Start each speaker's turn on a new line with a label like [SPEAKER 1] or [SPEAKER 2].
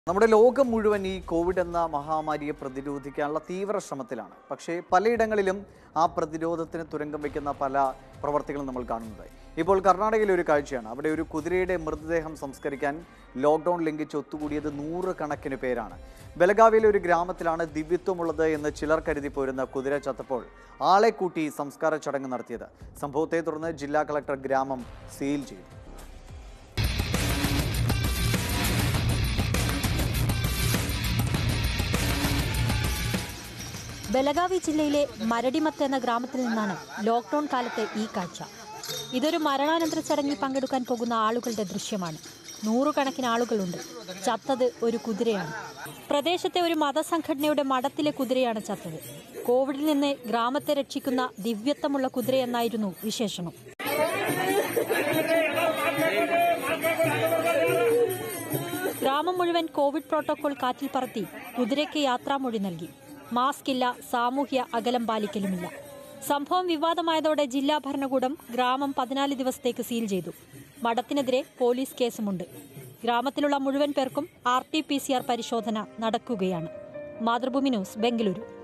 [SPEAKER 1] നമ്മുടെ ലോകം മുഴുവൻ ഈ കോവിഡ് എന്ന മഹാമാരിയെ പ്രതിരോധിക്കാനുള്ള തീവ്ര ശ്രമത്തിലാണ് പക്ഷേ പലയിടങ്ങളിലും ആ പ്രതിരോധത്തിന് തുരങ്കം വയ്ക്കുന്ന പല പ്രവർത്തികളും നമ്മൾ കാണുന്നത് ഇപ്പോൾ കർണാടകയിലെ ഒരു കാഴ്ചയാണ് അവിടെ ഒരു കുതിരയുടെ മൃതദേഹം സംസ്കരിക്കാൻ ലോക്ക്ഡൗൺ ലംഘിച്ച് ഒത്തുകൂടിയത് നൂറുകണക്കിന് പേരാണ് ബലഗാവിയിലെ ഒരു ഗ്രാമത്തിലാണ് ദിവ്യത്വമുള്ളത് എന്ന് ചിലർ കരുതി പോരുന്ന കുതിര ചത്തപ്പോൾ ആളെ കൂട്ടി സംസ്കാര ചടങ്ങ് നടത്തിയത് സംഭവത്തെ തുടർന്ന് ജില്ലാ കളക്ടർ ഗ്രാമം സീൽ ചെയ്തു
[SPEAKER 2] ബലഗാവി ജില്ലയിലെ മരടിമത്ത് എന്ന ഗ്രാമത്തിൽ നിന്നാണ് ലോക്ക്ഡൌൺ കാലത്തെ ഈ കാഴ്ച ഇതൊരു മരണാനന്തര ചടങ്ങിൽ പങ്കെടുക്കാൻ പോകുന്ന ആളുകളുടെ ദൃശ്യമാണ് നൂറുകണക്കിന് ആളുകളുണ്ട് ചത്തത് ഒരു കുതിരയാണ് പ്രദേശത്തെ ഒരു മതസംഘടനയുടെ മഠത്തിലെ കുതിരയാണ് ചത്തത് കോവിഡിൽ നിന്ന് ഗ്രാമത്തെ രക്ഷിക്കുന്ന ദിവ്യത്വമുള്ള കുതിരയെന്നായിരുന്നു വിശേഷണം ഗ്രാമം മുഴുവൻ കോവിഡ് പ്രോട്ടോകോൾ കാറ്റിൽ പറത്തി കുതിരയ്ക്ക് യാത്രാമൊഴി നൽകി മാസ്ക് ഇല്ല സാമൂഹ്യ അകലം പാലിക്കലുമില്ല സംഭവം വിവാദമായതോടെ ജില്ലാ ഭരണകൂടം ഗ്രാമം പതിനാല് ദിവസത്തേക്ക് സീൽ ചെയ്തു മഠത്തിനെതിരെ പോലീസ് കേസുമുണ്ട് ഗ്രാമത്തിലുള്ള മുഴുവൻ പേർക്കും R T P C R പരിശോധന നടക്കുകയാണ് മാതൃഭൂമി ന്യൂസ് ബംഗളൂരു